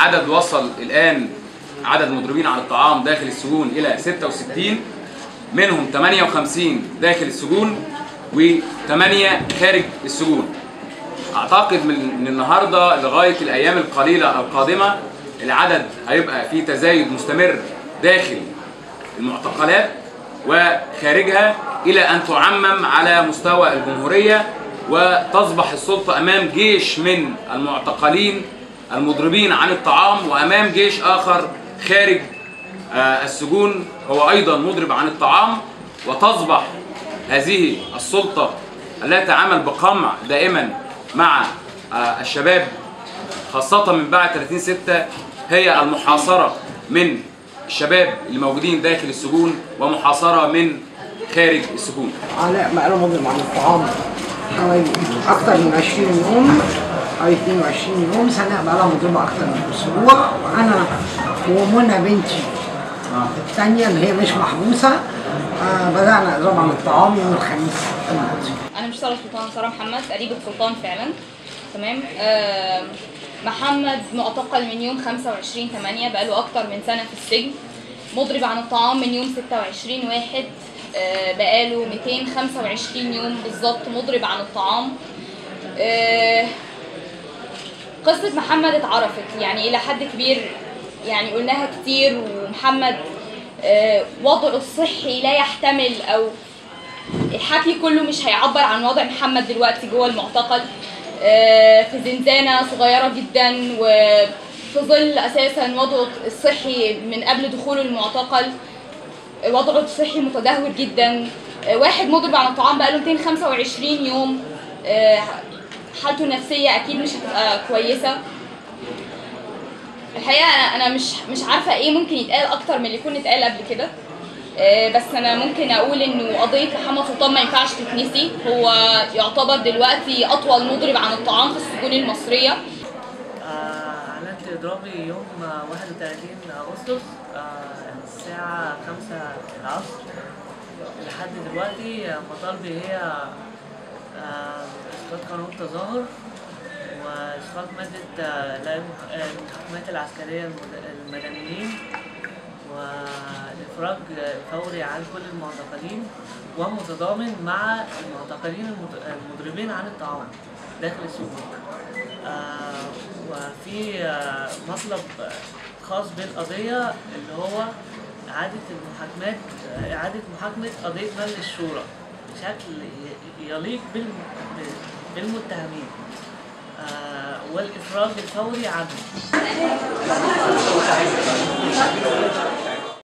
العدد وصل الآن عدد المضربين على الطعام داخل السجون إلى 66 منهم 58 داخل السجون و8 خارج السجون اعتقد من من النهارده لغايه الايام القليله القادمه العدد هيبقى في تزايد مستمر داخل المعتقلات وخارجها الى ان تعمم على مستوى الجمهوريه وتصبح السلطه امام جيش من المعتقلين المضربين عن الطعام وامام جيش اخر خارج آه، السجون هو ايضا مضرب عن الطعام وتصبح هذه السلطه التي تعمل بقمع دائما مع آه، الشباب خاصة من بعد 30 6 هي المحاصرة من الشباب اللي موجودين داخل السجون ومحاصرة من خارج السجون علاء بقاله مضرب عن الطعام حوالي أكتر من 20 يوم حوالي 22 يوم سنة بقالها مضربة أكتر من أسبوع وأنا ومنى بنتي الثانية اللي هي مش محبوسة آه بدأنا إضراب عن الطعام يوم الخميس الماضي انا مش ساره سلطان ساره محمد قريبه سلطان فعلا تمام آه محمد معتقل من يوم 25 8 بقاله اكتر من سنه في السجن مضرب عن الطعام من يوم 26 واحد آه بقاله 225 يوم بالظبط مضرب عن الطعام آه قصة محمد اتعرفت يعني إلى حد كبير يعني قلناها كتير ومحمد آه، وضعه الصحي لا يحتمل أو الحكي كله مش هيعبر عن وضع محمد دلوقتي جوه المعتقل آه، في زنزانة صغيرة جدا وفي ظل أساسا وضعه الصحي من قبل دخوله المعتقل وضعه الصحي متدهور جدا آه، واحد مضرب عن الطعام بقاله 225 يوم آه، حالته النفسية أكيد مش هتبقى كويسة الحقيقة أنا أنا مش مش عارفة إيه ممكن يتقال أكتر من اللي يكون اتقال قبل كده آه، بس انا ممكن اقول انه قضيه محمد سلطان ما ينفعش تتنسي هو يعتبر دلوقتي اطول مضرب عن الطعام في السجون المصريه آه، أعلنت إضرابي يوم آه، 31 أغسطس آه، الساعة 5 العصر لحد دلوقتي آه، مطالبي هي آه، إسقاط قانون التظاهر وإسقاط مادة آه، لا المح- آه، المحاكمات العسكرية المد- المدنيين والإفراج فوري عن كل المعتقلين ومتضامن مع المعتقلين المت- المضربين عن الطعام داخل السجون. آه، وفي آه، مطلب خاص بالقضية اللي هو إعادة المحاكمات آه، إعادة محاكمة قضية مجلس الشورى بشكل ي- يليق بالم- بالمتهمين آه، والإفراج الفوري عنهم